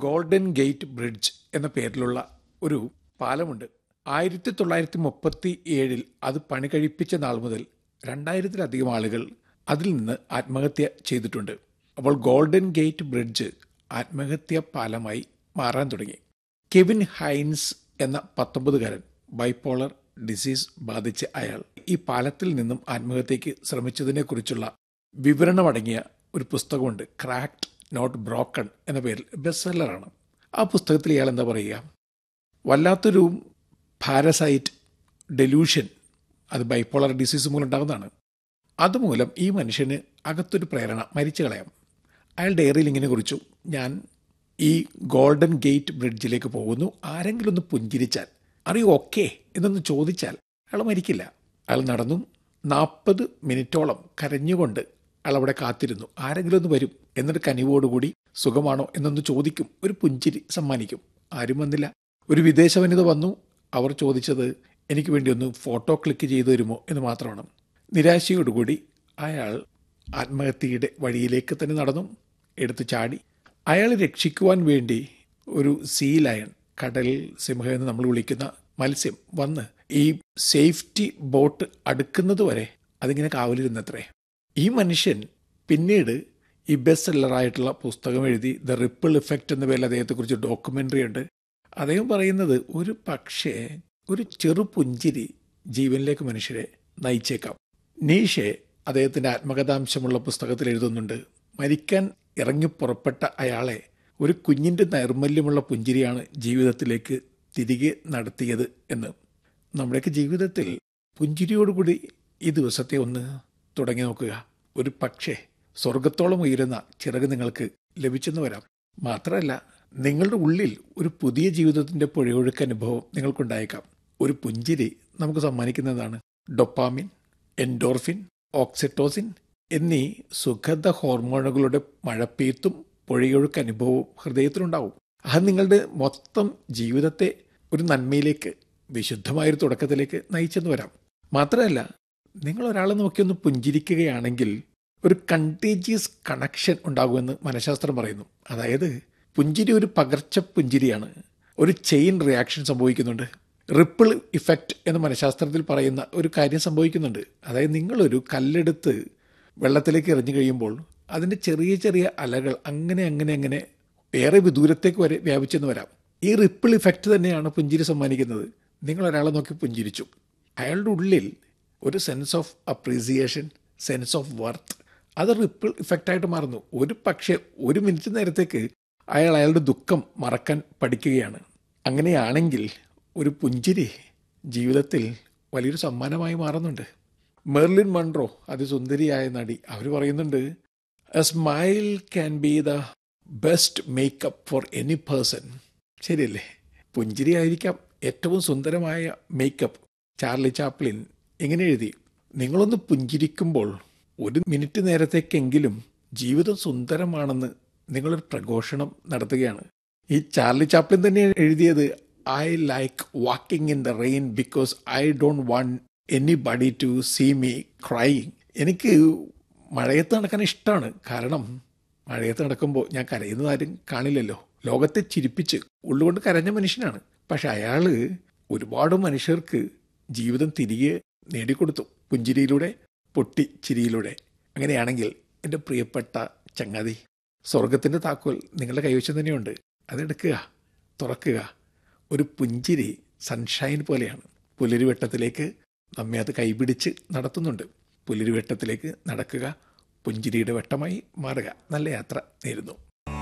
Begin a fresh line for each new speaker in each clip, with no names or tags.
golden gate bridge എന്ന പേരിലുള്ള ഒരു പാലമുണ്ട് ആയിരത്തി തൊള്ളായിരത്തി മുപ്പത്തി ഏഴിൽ അത് പണി കഴിപ്പിച്ച നാൾ മുതൽ രണ്ടായിരത്തിലധികം ആളുകൾ അതിൽ നിന്ന് ആത്മഹത്യ ചെയ്തിട്ടുണ്ട് അപ്പോൾ ഗോൾഡൻ ഗേറ്റ് ബ്രിഡ്ജ് ആത്മഹത്യ പാലമായി മാറാൻ തുടങ്ങി കെവിൻ ഹൈൻസ് എന്ന പത്തൊമ്പതുകാരൻ ബൈപ്പോളർ ഡിസീസ് ബാധിച്ച അയാൾ ഈ പാലത്തിൽ നിന്നും ആത്മഹത്യയ്ക്ക് ശ്രമിച്ചതിനെക്കുറിച്ചുള്ള വിവരണമടങ്ങിയ ഒരു പുസ്തകമുണ്ട് ക്രാക്ഡ് നോട്ട് ബ്രോക്കൺ എന്ന പേരിൽ ബെസ്റ്റ് സെല്ലറാണ് ആ പുസ്തകത്തിൽ ഇയാൾ എന്താ പറയുക വല്ലാത്തൊരു പാരസൈറ്റ് ഡെലൂഷൻ അത് ബൈപ്പോളർ ഡിസീസ് മൂലം ഉണ്ടാകുന്നതാണ് അതുമൂലം ഈ മനുഷ്യന് അകത്തൊരു പ്രേരണ മരിച്ചു കളയാം അയാൾ ഡയറിയിൽ ഇങ്ങനെ കുറിച്ചു ഞാൻ ഈ ഗോൾഡൻ ഗേറ്റ് ബ്രിഡ്ജിലേക്ക് പോകുന്നു ആരെങ്കിലും ഒന്ന് പുഞ്ചിരിച്ചാൽ അറിയോ ഓക്കെ എന്നൊന്ന് ചോദിച്ചാൽ അയാൾ മരിക്കില്ല അയാൾ നടന്നു നാൽപ്പത് മിനിറ്റോളം കരഞ്ഞുകൊണ്ട് അയാൾ അവിടെ കാത്തിരുന്നു ആരെങ്കിലും ഒന്ന് വരും എന്നിട്ട് കനിവോടുകൂടി സുഖമാണോ എന്നൊന്ന് ചോദിക്കും ഒരു പുഞ്ചിരി സമ്മാനിക്കും ആരും വന്നില്ല ഒരു വിദേശ വനിത വന്നു അവർ ചോദിച്ചത് എനിക്ക് വേണ്ടി ഒന്ന് ഫോട്ടോ ക്ലിക്ക് ചെയ്തു തരുമോ എന്ന് മാത്രമാണ് നിരാശയോടുകൂടി അയാൾ ആത്മഹത്യയുടെ വഴിയിലേക്ക് തന്നെ നടന്നു എടുത്തു ചാടി അയാളെ രക്ഷിക്കുവാൻ വേണ്ടി ഒരു സീ ലയൺ കടൽ സിംഹം എന്ന് നമ്മൾ വിളിക്കുന്ന മത്സ്യം വന്ന് ഈ സേഫ്റ്റി ബോട്ട് അടുക്കുന്നത് വരെ അതിങ്ങനെ കാവലിരുന്നത്രേ ഈ മനുഷ്യൻ പിന്നീട് ഈ ബെസ്റ്റ് സെല്ലറായിട്ടുള്ള പുസ്തകം എഴുതി ദ റിപ്പിൾ ഇഫക്റ്റ് എന്ന പേരിൽ അദ്ദേഹത്തെക്കുറിച്ച് ഡോക്യുമെൻ്ററി ഉണ്ട് അദ്ദേഹം പറയുന്നത് ഒരു പക്ഷേ ഒരു ചെറു പുഞ്ചിരി ജീവനിലേക്ക് മനുഷ്യരെ നയിച്ചേക്കാം നീഷെ അദ്ദേഹത്തിൻ്റെ ആത്മകഥാംശമുള്ള പുസ്തകത്തിൽ എഴുതുന്നുണ്ട് മരിക്കാൻ ഇറങ്ങി പുറപ്പെട്ട അയാളെ ഒരു കുഞ്ഞിൻ്റെ നൈർമല്യമുള്ള പുഞ്ചിരിയാണ് ജീവിതത്തിലേക്ക് തിരികെ നടത്തിയത് എന്ന് നമ്മുടെയൊക്കെ ജീവിതത്തിൽ പുഞ്ചിരിയോടുകൂടി ഈ ദിവസത്തെ ഒന്ന് തുടങ്ങി നോക്കുക ഒരു പക്ഷേ സ്വർഗത്തോളം ഉയരുന്ന ചിറക് നിങ്ങൾക്ക് ലഭിച്ചെന്ന് വരാം മാത്രമല്ല നിങ്ങളുടെ ഉള്ളിൽ ഒരു പുതിയ ജീവിതത്തിൻ്റെ പുഴയൊഴുക്ക് അനുഭവം നിങ്ങൾക്കുണ്ടായേക്കാം ഒരു പുഞ്ചിരി നമുക്ക് സമ്മാനിക്കുന്നതാണ് ഡൊപ്പാമിൻ എൻഡോർഫിൻ ഓക്സിറ്റോസിൻ എന്നീ സുഗന്ധ ഹോർമോണുകളുടെ മഴപ്പെയ്ത്തും പുഴയൊഴുക്ക് അനുഭവവും ഹൃദയത്തിലുണ്ടാവും അത് നിങ്ങളുടെ മൊത്തം ജീവിതത്തെ ഒരു നന്മയിലേക്ക് വിശുദ്ധമായൊരു തുടക്കത്തിലേക്ക് നയിച്ചെന്ന് വരാം മാത്രമല്ല നിങ്ങൾ ഒരാളെ നോക്കിയൊന്ന് പുഞ്ചിരിക്കുകയാണെങ്കിൽ ഒരു കണ്ടേജിയസ് കണക്ഷൻ ഉണ്ടാകുമെന്ന് മനഃശാസ്ത്രം പറയുന്നു അതായത് പുഞ്ചിരി ഒരു പകർച്ച പുഞ്ചിരിയാണ് ഒരു ചെയിൻ റിയാക്ഷൻ സംഭവിക്കുന്നുണ്ട് റിപ്പിൾ ഇഫക്റ്റ് എന്ന് മനഃശാസ്ത്രത്തിൽ പറയുന്ന ഒരു കാര്യം സംഭവിക്കുന്നുണ്ട് അതായത് നിങ്ങളൊരു കല്ലെടുത്ത് വെള്ളത്തിലേക്ക് എറിഞ്ഞു കഴിയുമ്പോൾ അതിൻ്റെ ചെറിയ ചെറിയ അലകൾ അങ്ങനെ അങ്ങനെ അങ്ങനെ ഏറെ വിദൂരത്തേക്ക് വരെ വ്യാപിച്ചെന്ന് വരാം ഈ റിപ്പിൾ ഇഫക്റ്റ് തന്നെയാണ് പുഞ്ചിരി സമ്മാനിക്കുന്നത് നിങ്ങൾ ഒരാളെ നോക്കി പുഞ്ചിരിച്ചു അയാളുടെ ഉള്ളിൽ ഒരു sense of appreciation sense of worth അത് റിപ്പിൾ ഇഫക്റ്റായിട്ട് മാറുന്നു ഒരു പക്ഷേ ഒരു മിനിറ്റ് നേരത്തേക്ക് അയാൾ അയാളുടെ ദുഃഖം മറക്കാൻ പഠിക്കുകയാണ് അങ്ങനെയാണെങ്കിൽ ഒരു പുഞ്ചിരി ജീവിതത്തിൽ വലിയൊരു സമ്മാനമായി മാറുന്നുണ്ട് മെർലിൻ മൺട്രോ അതിസുന്ദരിയായ നടി അവർ പറയുന്നുണ്ട് a smile can be the best makeup for any person ശരിയല്ലേ പുഞ്ചിരി ആയിരിക്കാം ഏറ്റവും സുന്ദരമായ മേക്കപ്പ് ചാർലി ചാപ്ലിൻ ഇങ്ങനെ എഴുതി നിങ്ങളൊന്ന് പുഞ്ചിരിക്കുമ്പോൾ ഒരു മിനിറ്റ് നേരത്തേക്കെങ്കിലും ജീവിതം സുന്ദരമാണെന്ന് നിങ്ങളൊരു പ്രഘോഷണം നടത്തുകയാണ് ഈ ചാർലി ചാപ്ലിൻ തന്നെ എഴുതിയത് I like walking in the rain because I don't want anybody to see me crying എനിക്ക് മഴയത്ത് നടക്കാൻ ഇഷ്ടമാണ് കാരണം മഴയത്ത് നടക്കുമ്പോൾ ഞാൻ കരയുന്നത് ആരും കാണില്ലല്ലോ ലോകത്തെ ചിരിപ്പിച്ച് ഉള്ളുകൊണ്ട് കരഞ്ഞ മനുഷ്യനാണ് പക്ഷെ അയാൾ ഒരുപാട് മനുഷ്യർക്ക് ജീവിതം തിരികെ നേടിക്കൊടുത്തു പുഞ്ചിരിയിലൂടെ പൊട്ടി ചിരിയിലൂടെ അങ്ങനെയാണെങ്കിൽ എൻ്റെ പ്രിയപ്പെട്ട ചങ്ങാതി സ്വർഗത്തിൻ്റെ താക്കോൽ നിങ്ങളുടെ കൈവശം തന്നെയുണ്ട് അതെടുക്കുക തുറക്കുക ഒരു പുഞ്ചിരി സൺഷൈൻ പോലെയാണ് പുലരിവട്ടത്തിലേക്ക് നമ്മെ അത് കൈപിടിച്ച് നടത്തുന്നുണ്ട് പുലരിവട്ടത്തിലേക്ക് നടക്കുക പുഞ്ചിരിയുടെ വട്ടമായി മാറുക നല്ല യാത്ര നേരുന്നു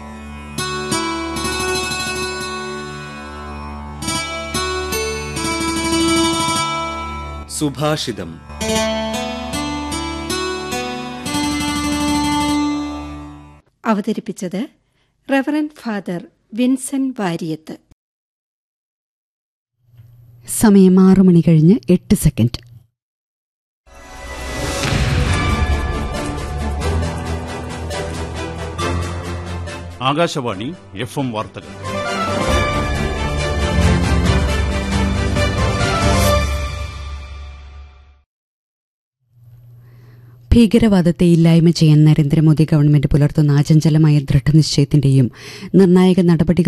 സുഭാഷിതം
അവതരിപ്പിച്ചത് റവറൻ ഫാദർ വിൻസൻ വാരിയത്ത്
സമയം ആറു മണി കഴിഞ്ഞ് എട്ട് സെക്കൻഡ്
ആകാശവാണി എഫ് എം വാർത്തകൾ
ഭീകരവാദത്തെ ഇല്ലായ്മ ചെയ്യാൻ നരേന്ദ്രമോദി ഗവൺമെന്റ് പുലർത്തുന്ന അചഞ്ചലമായ ദൃഢനിശ്ചയത്തിന്റെയും നിർണായക നടപടികൾ